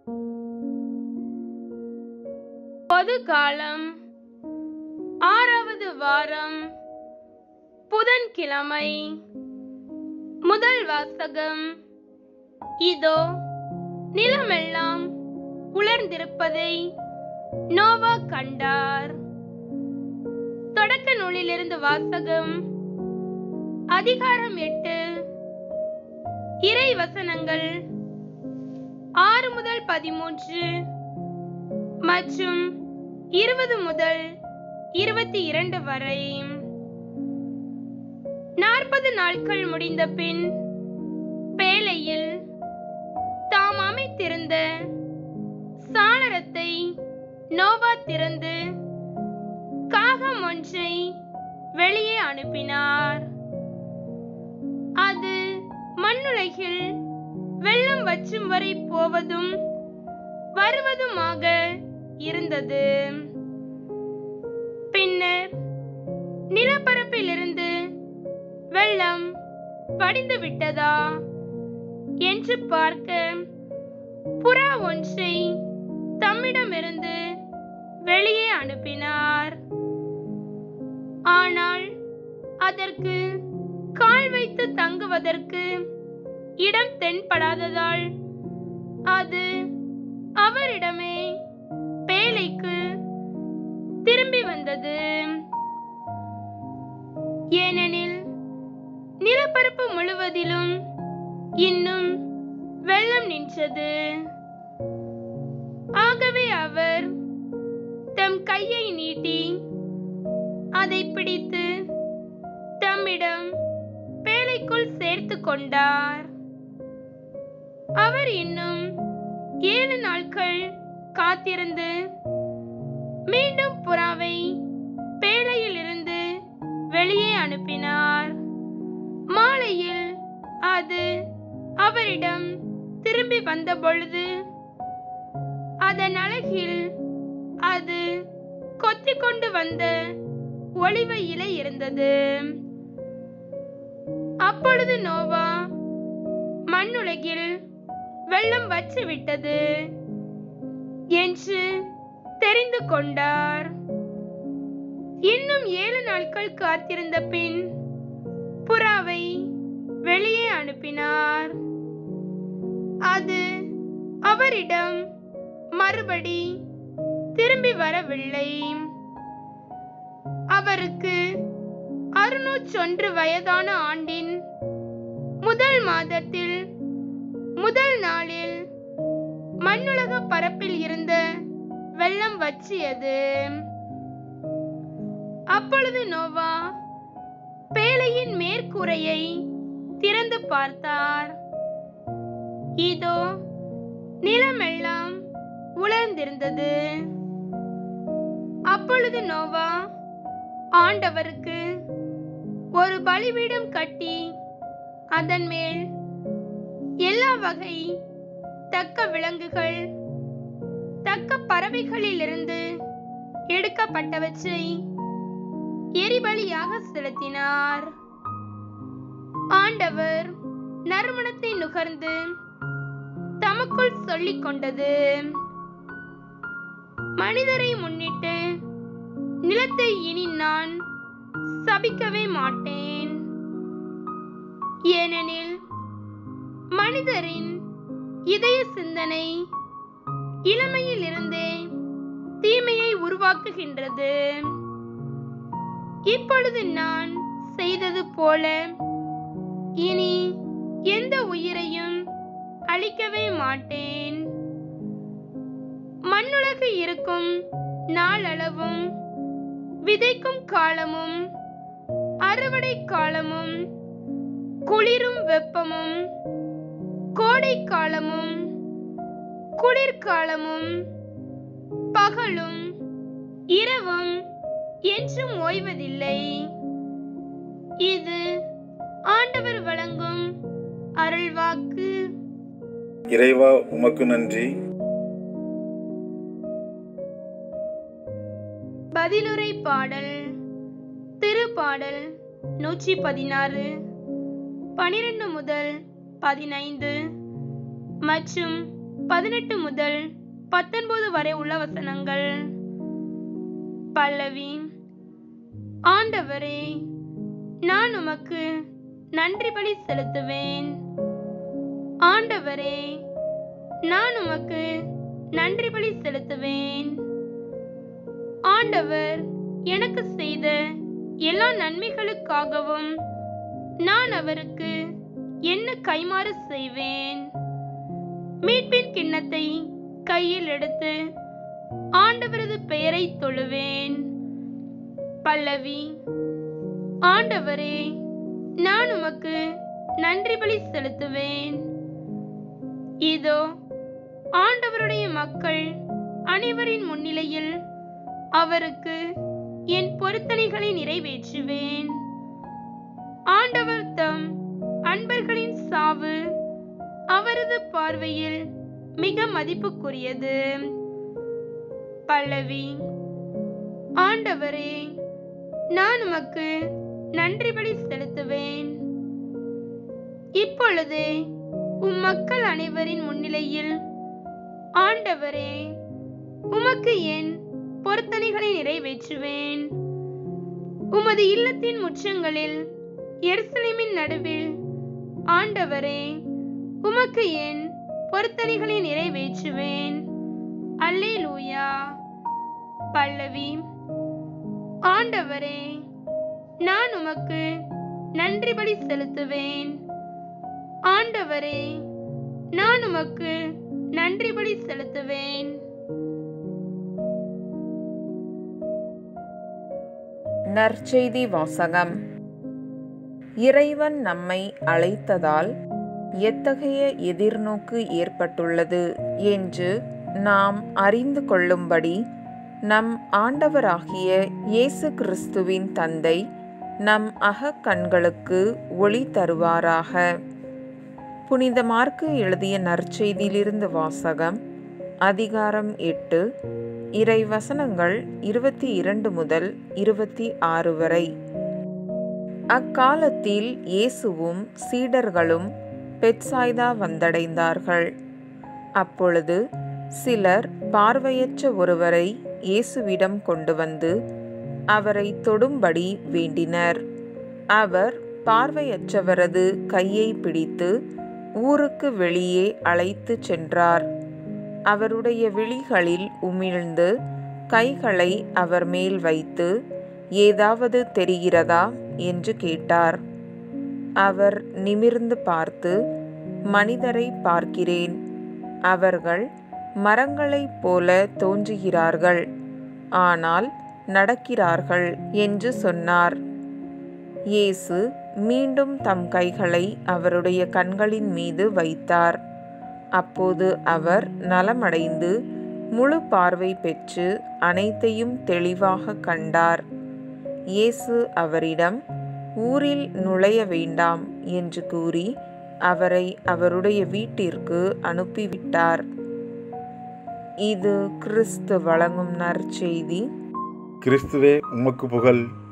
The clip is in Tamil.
பொது காலம் ஆறாவது வாரம் புதன்கிழமை முதல் வாசகம் இதோ நிலமெல்லாம் உலர்ந்திருப்பதை நோவா கண்டார் தொடக்க நூலிலிருந்து வாசகம் அதிகாரம் எட்டு இறை வசனங்கள் ஆறு முதல் பதிமூன்று மற்றும் இருபது முதல் இருபத்தி இரண்டு வரை நாற்பது நாட்கள் முடிந்த பின் பேழையில் தாம் அமைத்திருந்த சாளரத்தை நோவா திறந்து காகம் ஒன்றை வெளியே அனுப்பினார் அது மண்ணுலகில் வெள்ளம் வற்றும் வரை போவதும் வருவதுமாக இருந்தது பின்னர் நிலப்பரப்பிலிருந்து வெள்ளம் வடிந்து விட்டதா என்று பார்க்க புறா ஒன்றை தம்மிடமிருந்து வெளியே அனுப்பினார் ஆனால் அதற்கு கால் வைத்து தங்குவதற்கு இடம் தென்படாததால் அது அவரிடமே பேழைக்கு திரும்பி வந்தது ஏனெனில் நிலப்பரப்பு முழுவதிலும் இன்னும் வெள்ளம் நின்றது ஆகவே அவர் தம் கையை நீட்டி அதை பிடித்து தம்மிடம் பேழைக்குள் சேர்த்து கொண்டார் அவர் இன்னும் ஏழு நாட்கள் காத்திருந்து மீண்டும் புறாவை பேழையிலிருந்து வெளியே அனுப்பினார் மாலையில் அது அவரிடம் திரும்பி வந்த பொழுது அதன் அழகில் அது கொத்திக் கொண்டு வந்த ஒளிவ இலை இருந்தது அப்பொழுது நோவா மண்ணுலகில் வெள்ளம் வச்சு விட்டது என்று தெரிந்து கொண்டார் இன்னும் ஏழு நாட்கள் காத்திருந்த பின் புறாவை வெளியே அனுப்பினார் அது அவரிடம் மறுபடி திரும்பி வரவில்லை அவருக்கு அறுநூற்றொன்று வயதான ஆண்டின் முதல் மாதத்தில் முதல் நாளில் மண்ணுலக பரப்பில் இருந்த வெள்ளம் வற்றியது அப்பொழுது நோவா பேழையின் மேற்கூரையை திறந்து பார்த்தார் இதோ நிலமெல்லாம் உலர்ந்திருந்தது அப்பொழுது நோவா ஆண்டவருக்கு ஒரு பலிபீடம் கட்டி அதன் மேல் எல்லா வகை தக்க விலங்குகள் தக்க பறவைகளிலிருந்து எடுக்கப்பட்டவற்றை எரிபலியாக செலுத்தினார் ஆண்டவர் நறுமணத்தை நுகர்ந்து தமக்குள் சொல்லிக் கொண்டது மனிதரை முன்னிட்டு நிலத்தை இனி நான் சபிக்கவே மாட்டேன் ஏனெனில் மனிதரின் இதய சிந்தனை இளமையிலிருந்தே தீமையை உருவாக்குகின்றது இப்பொழுது நான் செய்தது போல இனி எந்த உயிரையும் அழிக்கவே மாட்டேன் மண்ணுலகு இருக்கும் நாளளவும் விதைக்கும் காலமும் அறுவடை காலமும் குளிரும் வெப்பமும் கோடை காலமும் குளிர்காலமும் பகலும் இரவும் என்றும் ஓய்வதில்லை இது ஆண்டவர் வழங்கும் அருள்வாக்கு இறைவா உமக்கு நன்றி பதிலுரை பாடல் திருப்பாடல் நூற்றி பதினாறு பனிரெண்டு முதல் பதினைந்து மற்றும் பதினெட்டு முதல் பத்தொன்பது வரை உள்ள வசனங்கள் பல்லவி ஆண்டவரே நான் உமக்கு நன்றி பலி செலுத்துவேன் ஆண்டவரே நான் உமக்கு நன்றி பலி செலுத்துவேன் ஆண்டவர் எனக்கு செய்த எல்லா நன்மைகளுக்காகவும் நான் அவருக்கு என்ன கைமாறு செய்வேன் மீட்பின் கிண்ணத்தை கையில் எடுத்து ஆண்டவரது பெயரை தொழுவேன் பல்லவி ஆண்டவரே நான் உமக்கு நன்றி பலி செலுத்துவேன் இதோ ஆண்டவருடைய மக்கள் அனைவரின் முன்னிலையில் அவருக்கு என் பொருத்தனைகளை நிறைவேற்றுவேன் ஆண்டவர் தம் அன்பர்களின் சாவு அவரது பார்வையில் மிக மதிப்புக்குரியது பல்லவி ஆண்டவரே நான் உமக்கு நன்றி பலி செலுத்துவேன் இப்பொழுதே உம் மக்கள் அனைவரின் முன்னிலையில் ஆண்டவரே உமக்கு என் பொருத்தனைகளை நிறைவேற்றுவேன் உமது இல்லத்தின் முற்றங்களில் எருசலேமின் நடுவில் ஆண்டவரே உமக்கு என் பொருத்தனைகளை நிறைவேற்றுவேன் அல்லேலூயா பல்லவி ஆண்டவரே நான் உமக்கு நன்றி பலி செலுத்துவேன் ஆண்டவரே நான் உமக்கு நன்றி பலி செலுத்துவேன் நற்செய்தி வாசகம் இறைவன் நம்மை அழைத்ததால் எத்தகைய எதிர்நோக்கு ஏற்பட்டுள்ளது என்று நாம் அறிந்து கொள்ளும்படி நம் ஆண்டவராகிய இயேசு கிறிஸ்துவின் தந்தை நம் அகக்கண்களுக்கு ஒளி தருவாராக புனித மார்க்கு எழுதிய நற்செய்தியிலிருந்து வாசகம் அதிகாரம் எட்டு இறை வசனங்கள் இருபத்தி இரண்டு முதல் இருபத்தி ஆறு வரை அக்காலத்தில் இயேசுவும் சீடர்களும் பெட்சாய்தா வந்தடைந்தார்கள் அப்பொழுது சிலர் பார்வையற்ற ஒருவரை இயேசுவிடம் கொண்டு வந்து அவரை தொடும்படி வேண்டினர் அவர் பார்வையற்றவரது கையை பிடித்து ஊருக்கு வெளியே அழைத்துச் சென்றார் அவருடைய விழிகளில் உமிழ்ந்து கைகளை அவர் மேல் வைத்து ஏதாவது தெரிகிறதா என்று கேட்டார் அவர் நிமிர்ந்து பார்த்து மனிதரை பார்க்கிறேன் அவர்கள் மரங்களைப் போல தோன்றுகிறார்கள் ஆனால் நடக்கிறார்கள் என்று சொன்னார் இயேசு மீண்டும் தம் கைகளை அவருடைய கண்களின் மீது வைத்தார் அப்போது அவர் நலமடைந்து முழு பார்வை பெற்று அனைத்தையும் தெளிவாக கண்டார் இயேசு அவரிடம் ஊரில் நுழைய வேண்டாம் என்று கூறி அவரை அவருடைய வீட்டிற்கு அனுப்பிவிட்டார் இது கிறிஸ்து வழங்கும் நற்செய்தி கிறிஸ்துவே உமக்கு புகழ்